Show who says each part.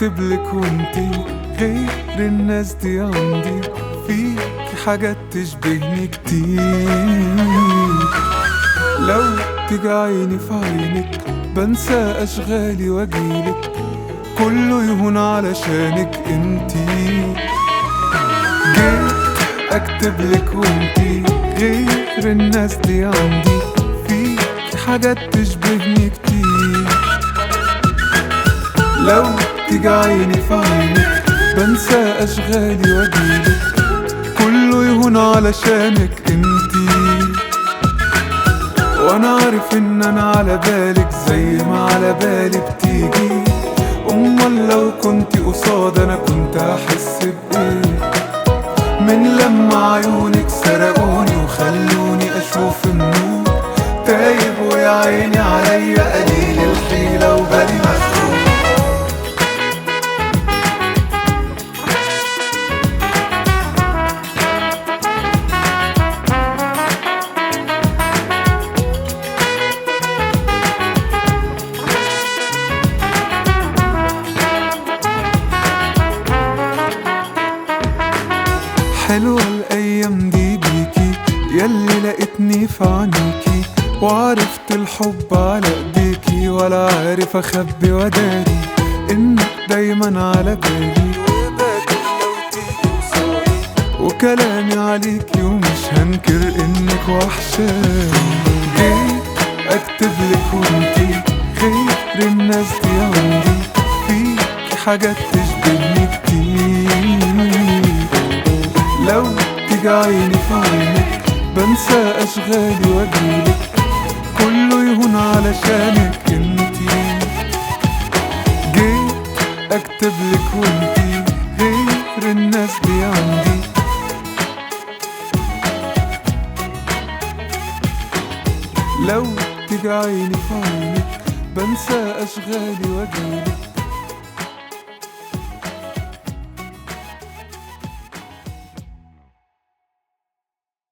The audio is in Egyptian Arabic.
Speaker 1: اكتب لك وانتي غير الناس دي عندي فيك حاجات تشبهني كتير لو تيجي عيني في عينك بنسى اشغالي واجيلك كله يهون علشانك انتي جيت اكتب لك وانتي غير الناس دي عندي فيك حاجات تشبهني كتير لو تيجي عيني في عينك بنسى اشغالي واجيلك كله يهون علشانك انتي وانا عارف ان انا على بالك زي ما على بالي بتيجي امال لو كنت قصاد انا كنت احس بايه من لما عيونك سرقوني وخلوني اشوف النور تايب ويا عيني عليا قليل الحيلة وبالي مشغول حلوة الأيام دي بيكي يلي لقيتني في عينيكي وعرفت الحب على ايديكي ولا عارف اخبي وداري انك دايما على بالي وباكر لو تيجي قصادي وكلامي عليكي ومش هنكر انك وحشاني جيت اكتب لك وانتي غير الناس دي عندي فيك حاجات تشبهني كتير لو تيجي عيني في عينك بنسى اشغالي واجيلك كله يهون علشانك انتي جيت اكتب لك وانتي غير الناس دي عندي لو تيجي عيني في عينك بنسى اشغالي واجيلك